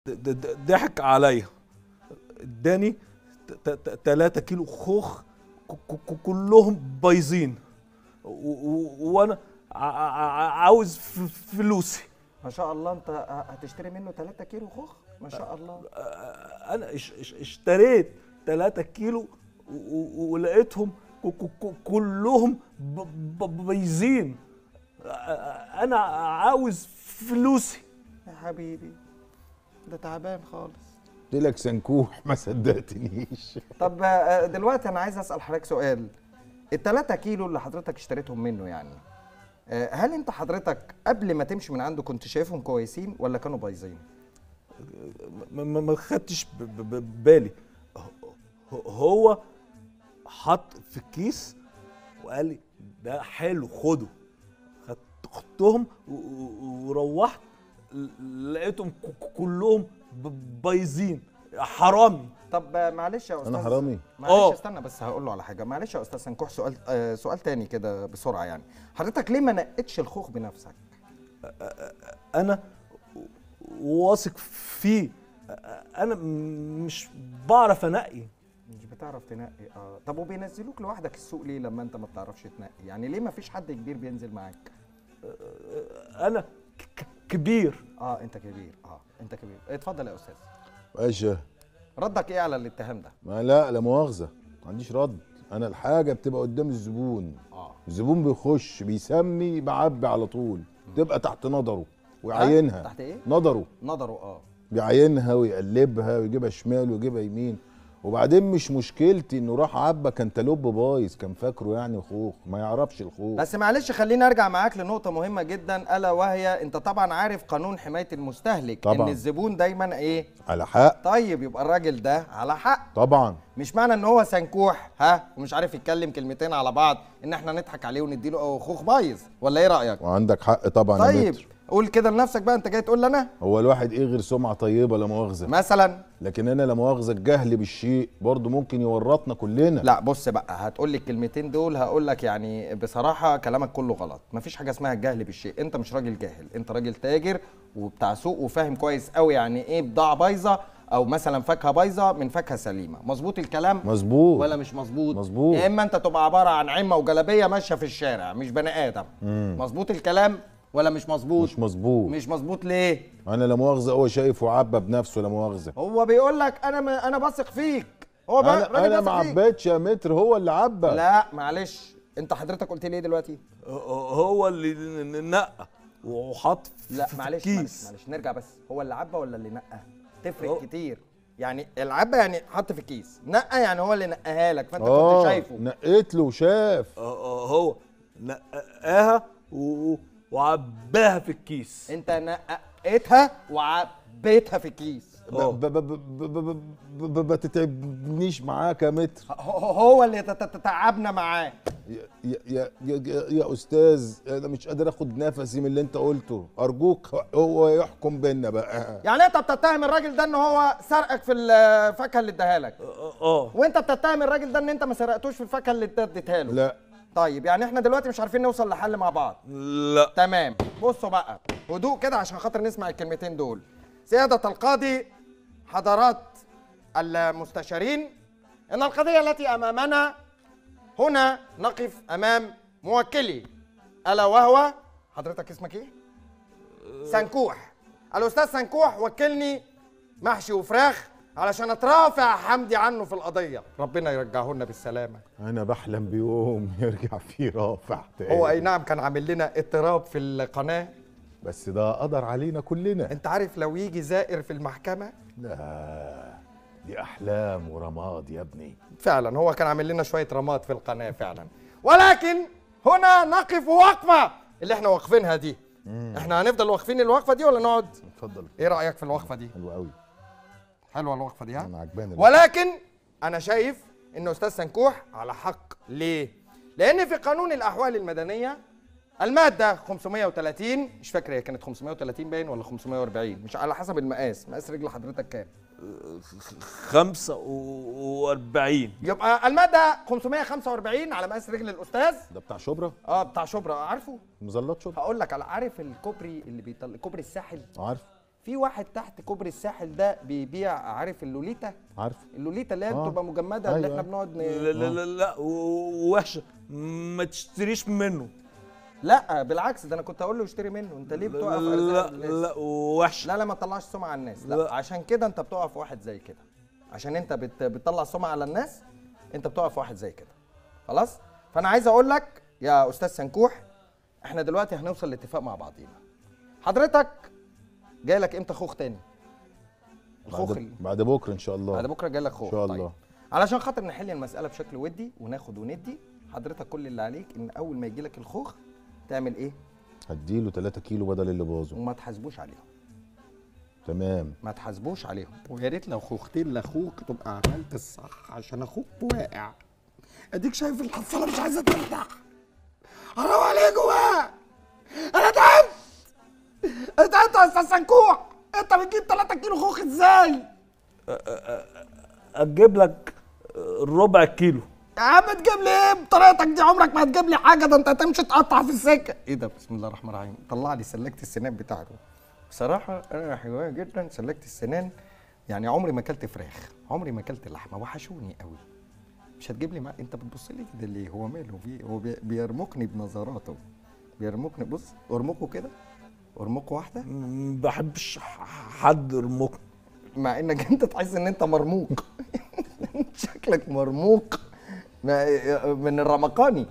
د- د- ضحك عليا اداني 3 كيلو خوخ ك- ك- كلهم بايظين و- و- وانا ع- ع- عاوز ف- فلوسي ما شاء الله انت ه- هتشتري منه 3 كيلو خوخ ما شاء الله انا اش- اش- اشتريت 3 كيلو و- و- ولقيتهم ك- ك- ك- كلهم ب- ب- بايظين انا عاوز فلوسي يا حبيبي ده تعبان خالص قلت لك سنكوح ما صدقتنيش طب آه، دلوقتي انا عايز اسال حضرتك سؤال التلاتة كيلو اللي حضرتك اشتريتهم منه يعني آه، هل انت حضرتك قبل ما تمشي من عنده كنت شايفهم كويسين ولا كانوا بايظين ما, ما, ما خدتش ب- ب- ب- بالي ه- هو حط في الكيس وقال لي ده حلو خده خدت- خدتهم و- و- وروحت ل- لقيتهم ك- ك- كلهم ب- بايظين حرامي طب آه، معلش يا استاذ انا حرامي معلش آه. استنى بس هقول له على حاجه معلش يا استاذ سنكوح سؤال آه سؤال تاني كده بسرعه يعني حضرتك ليه ما نقتش الخوخ بنفسك انا واثق فيه انا مش بعرف انقي مش بتعرف تنقي اه طب وبينزلوك لوحدك السوق ليه لما انت ما بتعرفش تنقي يعني ليه ما فيش حد كبير بينزل معاك انا ك- ك- كبير اه انت كبير اه انت كبير اتفضل يا استاذ باشا ردك ايه على الاتهام ده ما لا لا مؤاخذه ما عنديش رد انا الحاجه بتبقى قدام الزبون اه الزبون بيخش بيسمي بعبي على طول تبقى تحت نظره ويعينها تحت ايه نظره نظره اه بيعينها ويقلبها ويجيبها شمال ويجيبها يمين وبعدين مش مشكلتي انه راح عبى كان تلوب بايظ كان فاكره يعني خوخ ما يعرفش الخوخ بس معلش خليني ارجع معاك لنقطه مهمه جدا الا وهي انت طبعا عارف قانون حمايه المستهلك طبعاً. ان الزبون دايما ايه على حق طيب يبقى الراجل ده على حق طبعا مش معنى ان هو سنكوح ها ومش عارف يتكلم كلمتين على بعض ان احنا نضحك عليه ونديله خوخ بايظ ولا ايه رايك وعندك حق طبعا يا طيب متر قول كده لنفسك بقى انت جاي تقول لي انا هو الواحد ايه غير سمعه طيبه لا مؤاخذه مثلا لكن انا لا مؤاخذه الجهل بالشيء برضه ممكن يورطنا كلنا لا بص بقى هتقول لي الكلمتين دول هقول لك يعني بصراحه كلامك كله غلط مفيش حاجه اسمها الجهل بالشيء انت مش راجل جاهل انت راجل تاجر وبتاع سوق وفاهم كويس قوي يعني ايه بضاعه بايظه او مثلا فاكهه بايظه من فاكهه سليمه مظبوط الكلام مظبوط ولا مش مظبوط مظبوط. يا اما انت تبقى عباره عن عمه وجلابيه ماشيه في الشارع مش بني ادم مظبوط الكلام ولا مش مظبوط مش مظبوط مش مظبوط ليه انا لا مؤاخذه هو شايف وعبى بنفسه لا مؤاخذه هو بيقول لك انا ما انا بثق فيك هو بقى- انا راجل انا بيثق ما فيك. عبيتش يا متر هو اللي عبى لا معلش انت حضرتك قلت لي ايه دلوقتي هو اللي نقى وحط في لا في معلش كيس. معلش معلش نرجع بس هو اللي عبى ولا اللي نقى تفرق هو- كتير يعني العبى يعني حط في كيس نقى يعني هو اللي نقاها لك فانت كنت اه شايفه نقيت له وشاف آه، آه، هو نقاها و- وعباها في الكيس انت نقيتها وعبيتها في كيس آه. ب- ب- ب- ب- ب- ب- ب- ما تتعبنيش معاك يا متر هو- هو اللي تت- تتعبنا معاه يا يا يا, يا, يا استاذ انا مش قادر اخد نفسي من اللي انت قلته ارجوك هو يحكم بينا بقى يعني انت بتتهم الراجل ده ان هو سرقك في الفاكهه اللي اداها لك اه آه. وانت بتتهم الراجل ده ان انت ما سرقتوش في الفاكهه اللي اديتها له لا طيب يعني احنا دلوقتي مش عارفين نوصل لحل مع بعض لا تمام بصوا بقى هدوء كده عشان خاطر نسمع الكلمتين دول سيادة القاضي حضرات المستشارين إن القضية التي أمامنا هنا نقف أمام موكلي ألا وهو حضرتك اسمك إيه؟ سنكوح الأستاذ سنكوح وكلني محشي وفراخ علشان أترافع حمدي عنه في القضية ربنا يرجعه لنا بالسلامة انا بحلم بيوم يرجع فيه رافع تاني هو أي نعم كان عامل لنا اضطراب في القناة بس ده قدر علينا كلنا انت عارف لو يجي زائر في المحكمة لا دي احلام ورماد يا ابني فعلا هو كان عامل لنا شوية رماد في القناة فعلا ولكن هنا نقف وقفة اللي احنا واقفينها دي احنا هنفضل واقفين الوقفة دي ولا نقعد اتفضل ايه رأيك في الوقفة دي حلو قوي حلوة الوقفة دي ها انا عجباني ولكن انا شايف ان استاذ سنكوح على حق ليه لان في قانون الاحوال المدنيه الماده 530 مش فاكر هي كانت 530 باين ولا 540 مش على حسب المقاس مقاس رجل حضرتك كام خمسة و- وأربعين يبقى الماده 545 على مقاس رجل الاستاذ ده بتاع شبرا اه بتاع شبرا عارفه مظلات شبرا هقول لك على عارف الكوبري اللي بيطل كوبري الساحل عارف في واحد تحت كوبري الساحل ده بيبيع عارف اللوليتا عارف اللوليتا اللي هي آه. بتبقى مجمده اللي أيوة. احنا بنقعد لا ن... لا لا, لا و- وحشه ما تشتريش منه لا بالعكس ده انا كنت اقول له اشتري منه انت ليه بتقف لا أرزاق لا, الناس؟ لا وحشه لا لا ما تطلعش سمعه على الناس لا, لا. عشان كده انت بتقف واحد زي كده عشان انت بت... بتطلع سمعه على الناس انت بتقف واحد زي كده خلاص فانا عايز اقول لك يا استاذ سنكوح احنا دلوقتي هنوصل لاتفاق مع بعضينا حضرتك جاي لك امتى خوخ تاني الخوخ بعد, ال- بعد بكره ان شاء الله بعد بكره جاي لك خوخ ان شاء طيب. الله علشان خاطر نحل المساله بشكل ودي وناخد وندي حضرتك كل اللي عليك ان اول ما يجي لك الخوخ تعمل ايه هديله 3 كيلو بدل اللي باظوا وما تحاسبوش عليهم تمام ما تحاسبوش عليهم ويا ريت لو خوختين لاخوك تبقى عملت الصح عشان اخوك واقع اديك شايف الحصاله مش عايزه تفتح حرام عليكم بقى انا تعبت انا تعبت يا استاذ سنكوح انت بتجيب 3 كيلو خوخ ازاي اجيب لك ربع كيلو يا عم تجيب لي ايه بطريقتك دي عمرك ما هتجيب لي حاجه ده انت هتمشي تقطع في السكه ايه ده بسم الله الرحمن الرحيم طلع لي سلكت السنان بتاعته بصراحه انا حلوه جدا سلكت السنان يعني عمري ما اكلت فراخ عمري ما اكلت لحمه وحشوني قوي مش هتجيب لي مع... انت بتبص لي كده ليه هو ماله في هو بي... بيرمقني بنظراته بيرمقني بص ارمقه كده ارمقه واحده ما بحبش حد يرمقني مع انك انت تحس ان انت مرموق شكلك مرموق ما- من الرمقاني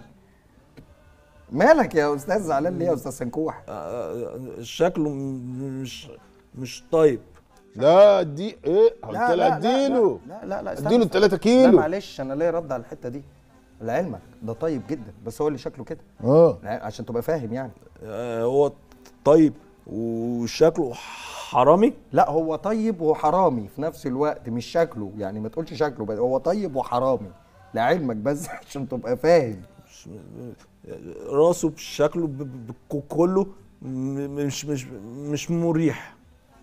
مالك يا استاذ زعلان ليه يا استاذ سنكوح آه، شكله مش مش طيب لا ادي ايه قلت له اديله لا لا لا استنى اديله استنى. 3 لا كيلو معلش انا ليا رد على الحته دي لعلمك ده طيب جدا بس هو اللي شكله كده اه لا، عشان تبقى فاهم يعني آه، هو طيب وشكله حرامي لا هو طيب وحرامي في نفس الوقت مش شكله يعني ما تقولش شكله بس هو طيب وحرامي لعلمك بس عشان تبقى فاهم مش- راسه بشكله ب- ب- ب- كله م- مش مش مش مريح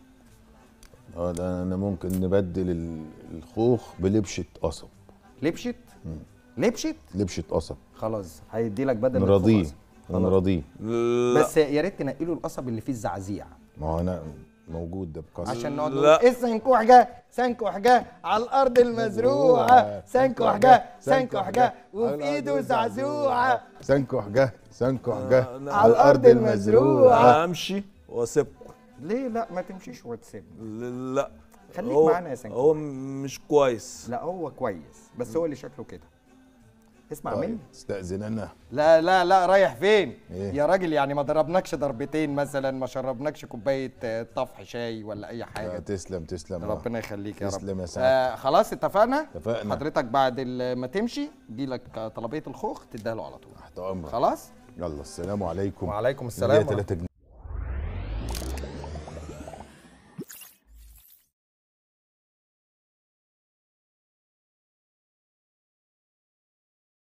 اه ده انا ممكن نبدل ال- الخوخ بلبشه قصب لبشت لبشت لبشه قصب خلاص هيدي لك بدل نراضيه الخبز. نراضيه لا بس يا ريت تنقي له القصب اللي فيه الزعزيع ما هو انا موجود ده بقصب عشان نقعد لا. نقول ايه سنكوح جه سنكوح جه على الارض المزروعه سنكوح جه سنكوح جه وفي ايده زعزوعه سنكح جه سنكح جه أنا- على الأرض المزروعة. امشي واسيبكم ليه لا ما تمشيش وتسيبني لا خليك هو- معانا يا سنكوح. هو مش كويس لا هو كويس بس هو اللي شكله كده اسمع طيب مني استاذن انا لا لا لا رايح فين إيه؟ يا راجل يعني ما ضربناكش ضربتين مثلا ما شربناكش كوبايه آه، طفح شاي ولا اي آه، حاجه تسلم تسلم آه. ربنا يخليك يا رب تسلم يا سعد. آه خلاص اتفقنا اتفقنا. حضرتك بعد ال- ما تمشي دي لك طلبيه الخوخ تديها له على طول تحت امرك خلاص يلا السلام عليكم وعليكم اللي السلام هي 3 جنيه